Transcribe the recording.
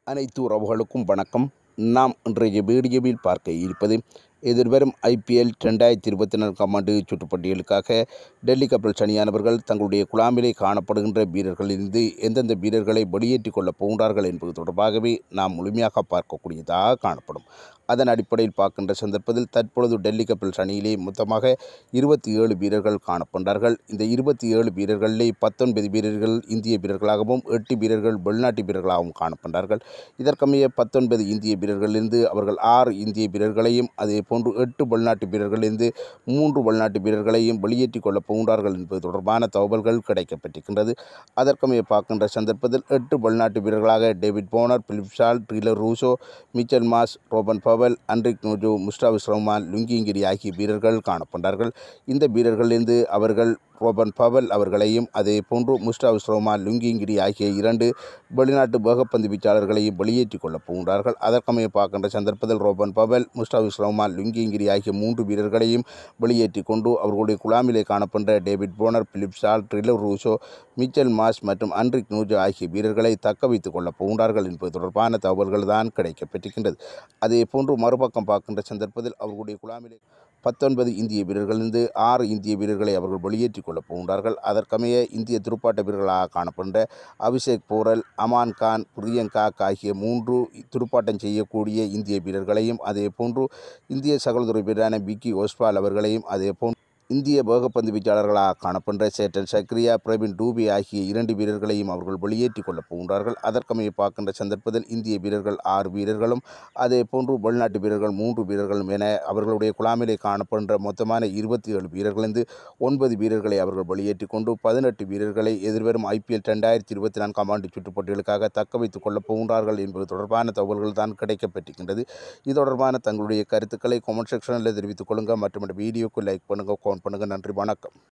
அனைத்து உறவுகளுக்கும் வணக்கம் நாம் இன்றைய வீடியோவில் பார்க்க இருப்பது எதிர்வரும் ஐபிஎல் ரெண்டாயிரத்தி இருபத்தி நான்காம் ஆண்டு சுற்றுப்பட்டியலுக்காக டெல்லி கேபிட்டல்ஸ் அணியானவர்கள் தங்களுடைய குழாமிலே காணப்படுகின்ற வீரர்களிலிருந்து எந்தெந்த வீரர்களை வெளியேற்றிக் கொள்ளப் போகின்றார்கள் என்பது தொடர்பாகவே நாம் முழுமையாக பார்க்கக்கூடியதாக காணப்படும் அதன் அடிப்படையில் பார்க்கின்ற சந்தர்ப்பத்தில் தற்பொழுது டெல்லி கேபிட்டல்ஸ் அணியிலே மொத்தமாக இருபத்தி ஏழு வீரர்கள் காணப்படுகிறார்கள் இந்த இருபத்தி ஏழு வீரர்களிலே பத்தொன்பது வீரர்கள் இந்திய வீரர்களாகவும் எட்டு வீரர்கள் வெளிநாட்டு வீரர்களாகவும் காணப்படுகிறார்கள் இதற்கமைய பத்தொன்பது இந்திய வீரர்களிலிருந்து அவர்கள் ஆறு இந்திய வீரர்களையும் அதே போன்று எட்டு வெளிநாட்டு வீரர்களிலிருந்து மூன்று வெளிநாட்டு வீரர்களையும் வெளியேற்றிக் கொள்ளப் போகின்றார்கள் என்பது தொடர்பான தகவல்கள் கிடைக்கப்பட்டிருக்கின்றது அதற்கமைய பார்க்கின்ற சந்தர்ப்பத்தில் எட்டு வெளிநாட்டு வீரர்களாக David Warner Philip Salt Rilee Rossouw Mitchell Marsh Rovman Powell Anrich Nortje Mustafizur Rahman Lungi Ngidi ஆகிய வீரர்கள் காணப்படுகிறார்கள் இந்த வீரர்களிலிருந்து அவர்கள் ரோபன் பவல் அவர்களையும் அதே போன்று முஸ்டாபிஸ் ரஹ்மான் லுங்கிங்கிரி ஆகிய இரண்டு வெளிநாட்டு வேகப்பந்து வீச்சாளர்களையும் வெளியேற்றிக் கொள்ளப் போகின்றார்கள் அதற்கமைய பார்க்கின்ற சந்தர்ப்பத்தில் Rovman Powell Mustafizur Rahman Lungi Ngidi ஆகிய மூன்று வீரர்களையும் வெளியேற்றிக் கொண்டு அவர்களுடைய குழாமிலே காணப்படுற David Warner Philip Salt Rilee Rossouw Mitchell Marsh மற்றும் அன்ரிக் நூஜோ ஆகிய வீரர்களை தக்க வைத்துக் கொள்ளப் போகின்றார்கள் என்பது தொடர்பான தகவல்கள் தான் கிடைக்கப்பட்டிருக்கின்றது அதே போன்று மறுபக்கம் பார்க்கின்ற சந்தர்ப்பத்தில் அவர்களுடைய குழாமிலே பத்தொன்பது இந்திய வீரர்களிலிருந்து ஆறு இந்திய வீரர்களை அவர்கள் வெளியேற்றிக் கொள்ளப் போகின்றார்கள் அதற்கமைய இந்திய துடுப்பாட்ட வீரர்களாக காணப்படுகின்ற அபிஷேக் போரல் அமான் கான் பிரியங்கா ஆகிய மூன்று துடுப்பாட்டம் செய்யக்கூடிய இந்திய வீரர்களையும் அதே போன்று இந்திய சகோதர வீரரான விக்கி ஓஸ்வால் அவர்களையும் அதே போன்று இந்திய வேகப்பந்து வீச்சாளர்களாக காணப்படுகின்ற சேட்டன் சக்ரியா பிரவீன் டூபி ஆகிய இரண்டு வீரர்களையும் அவர்கள் வெளியேற்றிக் கொள்ளப் போகின்றார்கள் அதற்கமைய பார்க்கின்ற சந்தர்ப்பத்தில் இந்திய வீரர்கள் ஆறு வீரர்களும் அதே போன்று வெளிநாட்டு வீரர்கள் மூன்று வீரர்களும் என அவர்களுடைய குழாமிலே காணப்படுகின்ற மொத்தமான இருபத்தி ஏழு வீரர்களிருந்து ஒன்பது வீரர்களை அவர்கள் வெளியேற்றிக் கொண்டு பதினெட்டு வீரர்களை எதிர்வரும் ஐபிஎல் ரெண்டாயிரத்தி இருபத்தி நான்காம் ஆண்டு சுற்றுப்பட்டியலுக்காக தக்க வைத்துக் கொள்ளப் போகின்றார்கள் என்பது தொடர்பான தகவல்கள் தான் கிடைக்கப்பட்டிருக்கின்றது இது தொடர்பான தங்களுடைய கருத்துக்களை கமெண்ட் செக்ஷனில் தெரிவித்துக் கொள்ளுங்கள் மற்றும் இந்த வீடியோக்கு லைக் பண்ணுங்கள் கமெண்ட் பண்ணுங்கள் நன்றி வணக்கம்